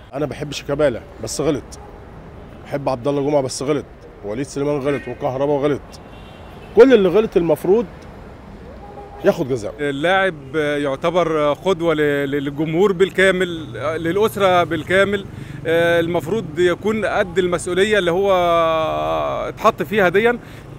انا بحب شيكابالا بس غلط بحب عبد الله جمعه بس غلط وليد سليمان غلط وكهربا غلط كل اللي غلط المفروض ياخد جزاء اللاعب يعتبر قدوة للجمهور بالكامل للأسرة بالكامل المفروض يكون قد المسؤولية اللي هو اتحط فيها ديا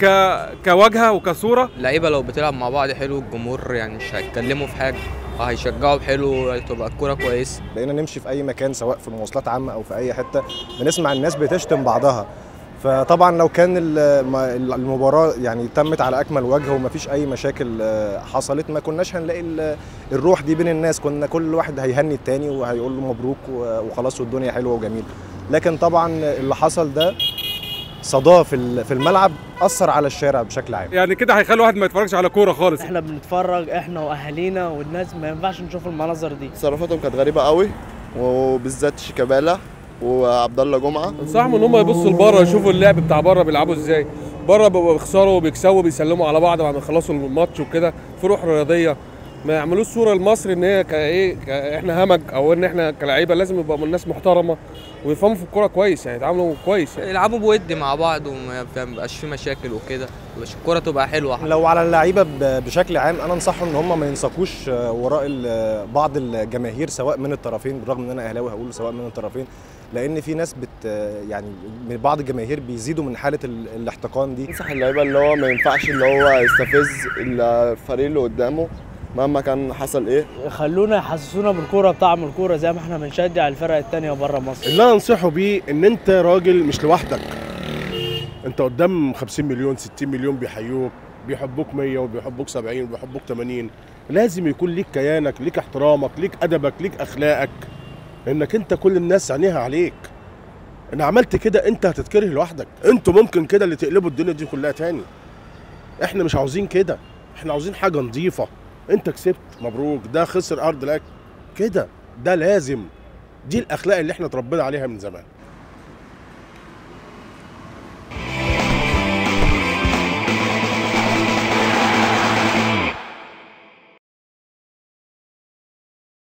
كواجهة وكصورة اللعيبة لو بتلعب مع بعض حلو الجمهور يعني مش هيتكلموا في حاجة هيشجعوا بحلو تبقى الكورة كويسة بقينا نمشي في أي مكان سواء في مواصلات عامة أو في أي حتة بنسمع الناس بتشتم بعضها فطبعا لو كان المباراه يعني تمت على اكمل وجه ومفيش اي مشاكل حصلت ما كناش هنلاقي الروح دي بين الناس كنا كل واحد هيهني التاني وهيقول له مبروك وخلاص والدنيا حلوه وجميله لكن طبعا اللي حصل ده صداه في في الملعب اثر على الشارع بشكل عام يعني كده هيخلي الواحد ما يتفرجش على كوره خالص احنا بنتفرج احنا واهالينا والناس ما ينفعش نشوف المناظر دي تصرفاتهم كانت غريبه قوي وبالذات شيكابالا وعبد الله جمعه انصحهم ان هم يبصوا لبره يشوفوا اللعب بتاع بره بيلعبوا ازاي بره بيخسروا وبيكسبوا بيسلموا على بعض بعد ما يخلصوا الماتش وكده في روح رياضيه ما يعملوش صوره لمصر ان هي كايه احنا همج او ان احنا كلاعيبه لازم يبقى من الناس محترمه ويفهموا في الكوره كويس يعني يتعاملوا كويس يعني. يلعبوا بود مع بعض وما يبقاش في مشاكل وكده مش الكوره تبقى حلوه لو على اللعيبه بشكل عام انا انصحهم ان هم ما ينساقوش وراء بعض الجماهير سواء من الطرفين بالرغم ان انا اهلاوي هقول سواء من الطرفين لان في ناس بت يعني من بعض الجماهير بيزيدوا من حاله الاحتقان دي انصح اللعيبه اللي هو ما ينفعش اللي هو يستفز الفريق اللي قدامه مهما كان حصل ايه خلونا يحسسونا بالكوره بطعم الكوره زي ما احنا بنشجع الفرق التانية بره مصر اللي انا انصحه بيه ان انت راجل مش لوحدك انت قدام 50 مليون 60 مليون بيحيوك بيحبوك 100 وبيحبوك 70 وبيحبوك 80 لازم يكون ليك كيانك ليك احترامك ليك ادبك ليك اخلاقك انك انت كل الناس عينيها عليك ان عملت كده انت هتتكره لوحدك انتوا ممكن كده اللي تقلبوا الدنيا دي كلها تاني احنا مش عاوزين كده احنا عاوزين حاجه نظيفه انت كسبت مبروك ده خسر ارض لك كده ده لازم دي الاخلاق اللي احنا اتربينا عليها من زمان